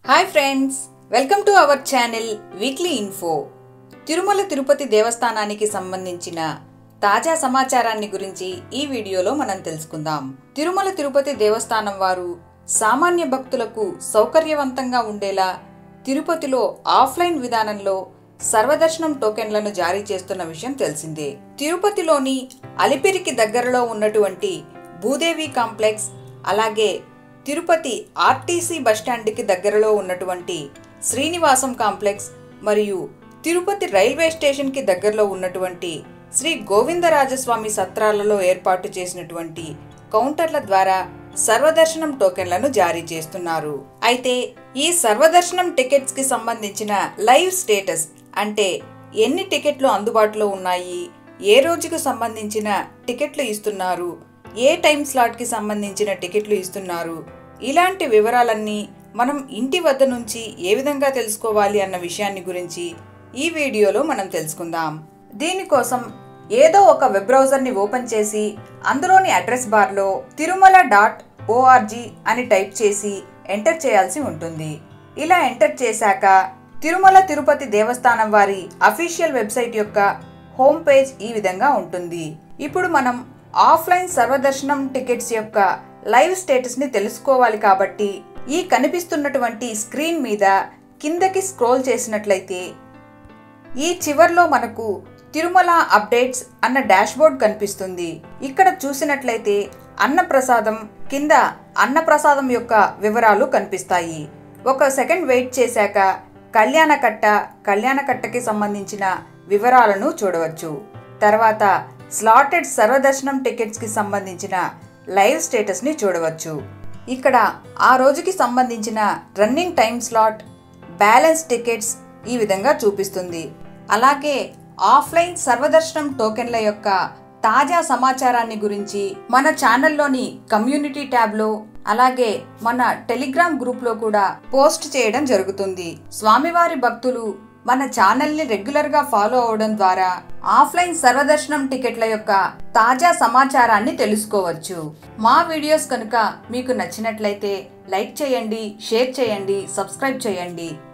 hi friends welcome to our channel weekly info Tirumala Tirupati దేవస్థానానికి సంబంధించిన తాజా సమాచారాన్ని గురించి ఈ వీడియోలో మనం తెలుసుకుందాం తిరుమల తిరుపతి దేవస్థానం వారు సామాన్య భక్తులకు సౌకర్యవంతంగా ఉండేలా తిరుపతిలో ఆఫ్లైన్ విధానంలో సర్వదర్శనం టోకెన్లను జారీ చేస్తున్న విషయం తెలిసిందే తిరుపతిలోని అలిపిరికి దగ్గరలో ఉన్నటువంటి భూదేవి కాంప్లెక్స్ అలాగే తిరుపతి ఆర్టీసీ బస్టాండ్కి దగ్గరలో ఉన్నటువంటి శ్రీనివాసం కాంప్లెక్స్ మరియు తిరుపతి రైల్వే స్టేషన్కి దగ్గరలో ఉన్నటువంటి శ్రీ గోవిందరాజస్వామి సత్రాలలో ఏర్పాటు చేసినటువంటి కౌంటర్ల ద్వారా సర్వదర్శనం టోకెన్లను జారీ చేస్తున్నారు అయితే ఈ సర్వదర్శనం టికెట్స్ కి సంబంధించిన లైవ్ స్టేటస్ అంటే ఎన్ని టికెట్లు అందుబాటులో ఉన్నాయి ఏ రోజుకు సంబంధించిన టికెట్లు ఇస్తున్నారు ఏ టైం స్లాట్ కి సంబంధించిన టికెట్లు ఇస్తున్నారు ఇలాంటి వివరాలన్నీ మనం ఇంటి వద్ద నుంచి ఏ విధంగా తెలుసుకోవాలి అన్న విషయాన్ని గురించి ఈ వీడియోలో మనం తెలుసుకుందాం దీనికోసం ఏదో ఒక వెబ్ బ్రౌజర్ని ఓపెన్ చేసి అందులోని అడ్రస్ బార్లో తిరుమల డాట్ ఓఆర్జీ అని టైప్ చేసి ఎంటర్ చేయాల్సి ఉంటుంది ఇలా ఎంటర్ చేశాక తిరుమల తిరుపతి దేవస్థానం వారి అఫీషియల్ వెబ్సైట్ యొక్క హోమ్ పేజ్ ఈ విధంగా ఉంటుంది ఇప్పుడు మనం ఆఫ్లైన్ సర్వదర్శనం టికెట్స్ యొక్క లైవ్ స్టేటస్ ని తెలుసుకోవాలి కాబట్టి ఈ కనిపిస్తున్నటువంటి స్క్రీన్ మీద కిందకి స్క్రోల్ చేసినట్లయితే ఈ చివర్లో మనకు తిరుమల అప్డేట్స్ అన్న డాష్బోర్డ్ కనిపిస్తుంది ఇక్కడ చూసినట్లయితే అన్నప్రసాదం కింద అన్నప్రసాదం యొక్క వివరాలు కనిపిస్తాయి ఒక సెకండ్ వెయిట్ చేశాక కళ్యాణకట్ట కళ్యాణకట్టకి సంబంధించిన వివరాలను చూడవచ్చు తర్వాత స్లాటెడ్ సర్వదర్శనం టికెట్స్కి సంబంధించిన లైవ్ స్టేటస్ని చూడవచ్చు ఇక్కడ ఆ రోజుకి సంబంధించిన running time slot balance tickets ఈ విధంగా చూపిస్తుంది అలాగే ఆఫ్లైన్ సర్వదర్శనం టోకెన్ల యొక్క తాజా సమాచారాన్ని గురించి మన ఛానల్లోని కమ్యూనిటీ ట్యాబ్లో అలాగే మన టెలిగ్రామ్ గ్రూప్లో కూడా పోస్ట్ చేయడం జరుగుతుంది స్వామివారి భక్తులు మన ఛానల్ని రెగ్యులర్గా ఫాలో అవడం ద్వారా ఆఫ్లైన్ సర్వదర్శనం టికెట్ల యొక్క తాజా సమాచారాన్ని తెలుసుకోవచ్చు మా వీడియోస్ కనుక మీకు నచ్చినట్లయితే లైక్ చేయండి షేర్ చేయండి సబ్స్క్రైబ్ చేయండి